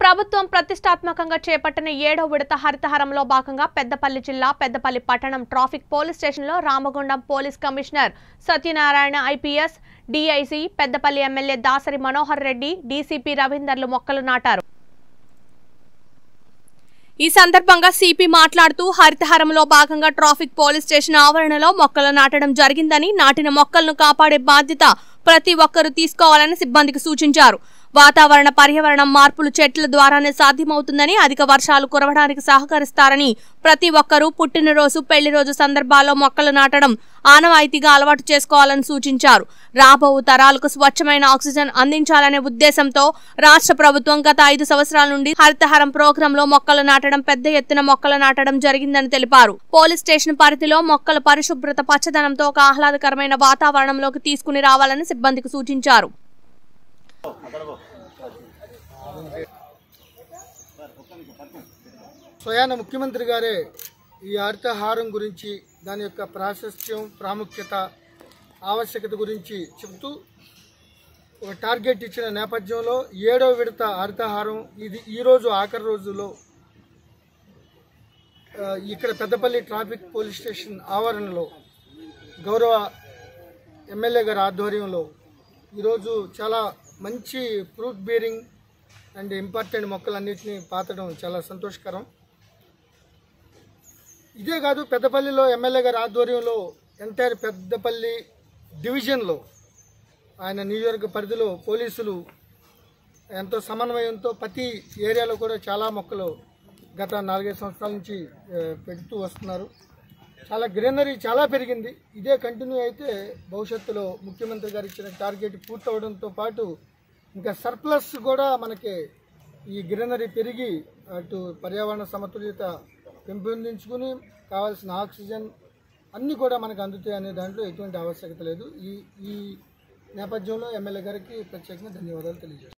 ప్రభుత్వం ప్రతిష్టాత్మకంగా చేపట్టిన ఏడో విడత హరితహారంలో భాగంగా పెద్దపల్లి జిల్లా పెద్దపల్లి పట్టణం ట్రాఫిక్ పోలీస్ స్టేషన్లో Ramagundam police commissioner Satyanarayana IPS DIC Peddapalli MLA Dasari Manohar Reddy DCP రవీందర్లు మొక్కలు నాటారు ఈ సందర్భంగా సిపి మాట్లాడుతూ హరితహారంలో భాగంగా ట్రాఫిక్ పోలీస్ స్టేషన్ ఆవరణలో మొక్కలు నాటడం జరిగిందని నాటిన మొక్కలను కాపాడే బాధ్యత ప్రతి ఒక్కరూ తీసుకోవాలని సిబ్బందికి సూచించారు వాతావరణ పర్యావరణం మార్పులు చెట్ల ద్వారానే సాధ్యమవుతుందని అధిక వర్షాలు కురవడానికి సహకరిస్తారని ప్రతి ఒక్కరూ పుట్టినరోజు పెళ్లి రోజు సందర్భాల్లో మొక్కలు నాటడం ఆనవాయితీగా అలవాటు చేసుకోవాలని సూచించారు రాబో తరాలకు స్వచ్ఛమైన ఆక్సిజన్ అందించాలనే ఉద్దేశంతో రాష్ట్ర ప్రభుత్వం గత ఐదు సంవత్సరాల నుండి హరితహారం ప్రోగ్రాంలో మొక్కలు నాటడం పెద్ద ఎత్తున మొక్కలు నాటడం జరిగిందని తెలిపారు పోలీస్ స్టేషన్ పరిధిలో మొక్కల పరిశుభ్రత పచ్చదనంతో ఒక ఆహ్లాదకరమైన వాతావరణంలోకి తీసుకుని రావాలని సిబ్బందికి సూచించారు స్వయాన ముఖ్యమంత్రి గారే ఈ హరితహారం గురించి దాని యొక్క ప్రాశస్త్యం ప్రాముఖ్యత ఆవశ్యకత గురించి చెబుతూ ఒక టార్గెట్ ఇచ్చిన నేపథ్యంలో ఏడో విడత హరితహారం ఇది ఈరోజు ఆఖరి రోజులో ఆ, ఇక్కడ పెద్దపల్లి ట్రాఫిక్ పోలీస్ స్టేషన్ ఆవరణలో గౌరవ ఎమ్మెల్యే గారి ఆధ్వర్యంలో ఈరోజు చాలా మంచి ఫ్రూట్ బీరింగ్ అండ్ ఇంపార్టెంట్ మొక్కలన్నింటినీ పాతడం చాలా సంతోషకరం ఇదే కాదు పెద్దపల్లిలో ఎమ్మెల్యే గారి ఆధ్వర్యంలో ఎంటైర్ పెద్దపల్లి డివిజన్లో ఆయన నియోజకవర్గ పరిధిలో పోలీసులు ఎంతో సమన్వయంతో ప్రతి ఏరియాలో కూడా చాలా మొక్కలు గత నాలుగైదు సంవత్సరాల నుంచి ఆ, పెడుతూ వస్తున్నారు చాలా గ్రీనరీ చాలా పెరిగింది ఇదే కంటిన్యూ అయితే భవిష్యత్తులో ముఖ్యమంత్రి గారు ఇచ్చిన టార్గెట్ పూర్తవడంతో పాటు ఇంకా సర్ప్లస్ కూడా మనకి ఈ గ్రీనరీ పెరిగి అటు పర్యావరణ సమతుల్యత పెంపొందించుకుని కావాల్సిన ఆక్సిజన్ అన్నీ కూడా మనకు అందుతాయి అనే దాంట్లో ఎటువంటి ఆవశ్యకత లేదు ఈ ఈ నేపథ్యంలో ఎమ్మెల్యే గారికి ప్రత్యేకంగా ధన్యవాదాలు తెలియజేస్తాను